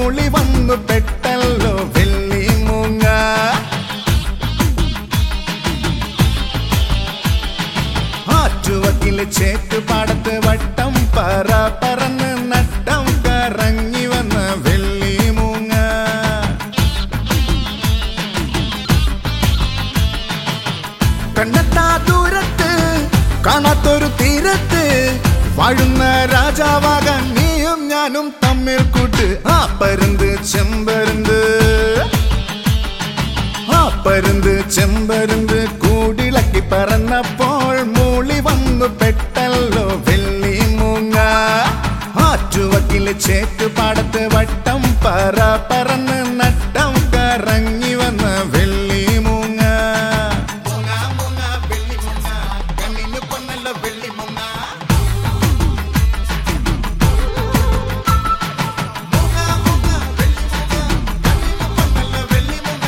മൂളി വന്നു പെട്ടല്ലോ വെള്ളി മൂങ്ങ ആറ്റുവക്കിലെ ചേറ്റുപാടത്ത് വട്ടം പറ പറന്ന് നട്ടം കറങ്ങി വന്ന വെള്ളി മൂങ്ങ കണ്ണെത്താ ദൂരത്ത് കാണാത്തൊരു തീരത്ത് വാഴുന്ന രാജാവാകാൻ നീയും ഞാനും തമ്മിൽ കൂട്ട് ആ പരുന്ത് ചെമ്പരുന്ത് ആ പരുന്ത് ചെമ്പരുന്ത് കൂടിളക്കി പറന്നപ്പോൾ മൂളി വന്നു പെട്ടല്ലോ വെള്ളി മൂങ്ങ ആറ്റുവക്കിലെ ചേറ്റുപാടത്ത് വട്ടം പറ പറന്ന് നട്ടം കറങ്ങി വന്ന വെള്ളി മൂങ്ങ മൂങ്ങ, മൂങ്ങ, വെള്ളി മൂങ്ങ, കണ്ണിന് പൊന്നല്ല വെള്ളി മൂങ്ങ. മൂങ്ങ, മൂങ്ങ, വെള്ളി മൂങ്ങ, കണ്ണിന് പൊന്നല്ല വെള്ളി മൂങ്ങ.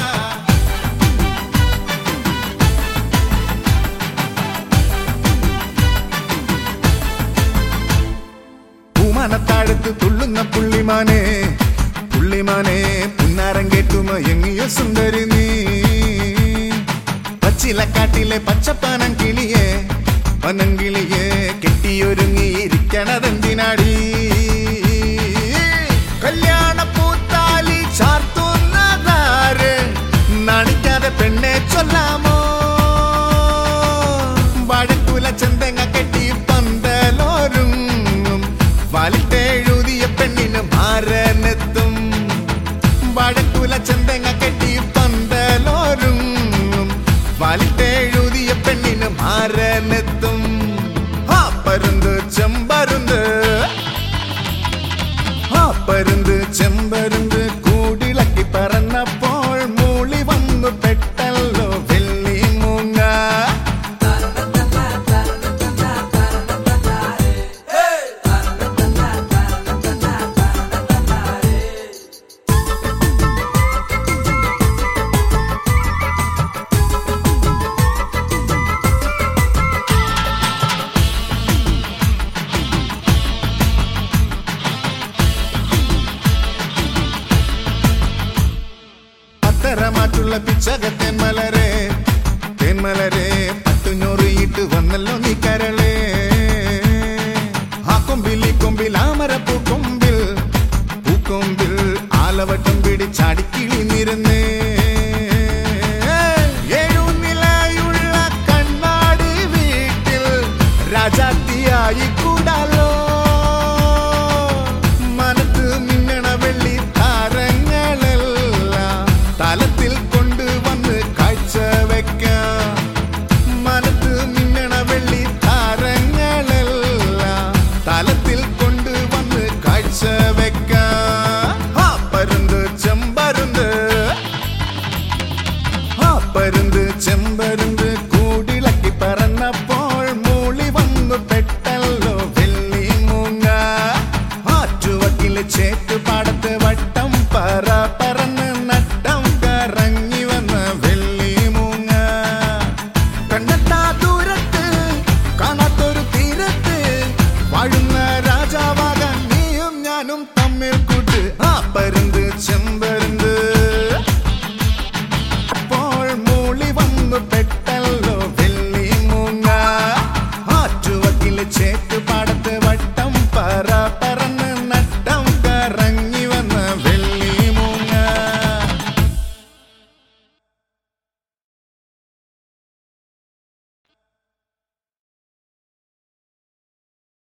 പൂമനത്താഴത്ത് തുള്ളുന്ന പുള്ളിമാനെ പുള്ളിമാനെ പുന്നാരം കേട്ടുമ എങ്ങിയ സുന്ദരി നീ പച്ചിലക്കാട്ടിലെ പച്ചപ്പാനം കിളിയെ പനങ്കിളിയെ കെട്ടിയൊരുങ്ങിയിരിക്കണതെന്തിനാടി കല്യാണ പൂത്താലി ചാർത്തുന്നതാര് നടിക്കാതെ പെണ്ണെ ചൊല്ലാമോ വഴക്കുല ചെന്തങ്ങ കെട്ടി പന്തലോരുങ്ങും വലിട്ടെഴുതിയ പെണ്ണിന് മാരനെത്തും വഴക്കുല ചെന്തങ്ങ കെട്ടി പന്തലോരുങ്ങും വലിട്ടെഴുതിയ പെണ്ണിന് മാരനെത്തും ആ പരുന്ത് ചെമ്പരുന്ത് ആ പരുന്ത് ചെമ്പരുന്ത് കൂടിളക്കി പറന്നപ്പോൾ മൂളി വന്നു പെട്ടല്ലോ വെള്ളി മൂങ്ങ അത്തരമാറ്റുള്ള പിച്ചക തെന്മലരെ തെന്മലരെ പട്ടുഞ്ഞൂറ് ഇട്ട് വന്നല്ലോ നീ കരളേ ആ കൊമ്പിൽ ഈ കൊമ്പിൽ ആമരപ്പൂ കൊമ്പിൽ പൂക്കൊമ്പിൽ ആലവട്ടം പിടിച്ചാടിക്കിളി നിരന്നേ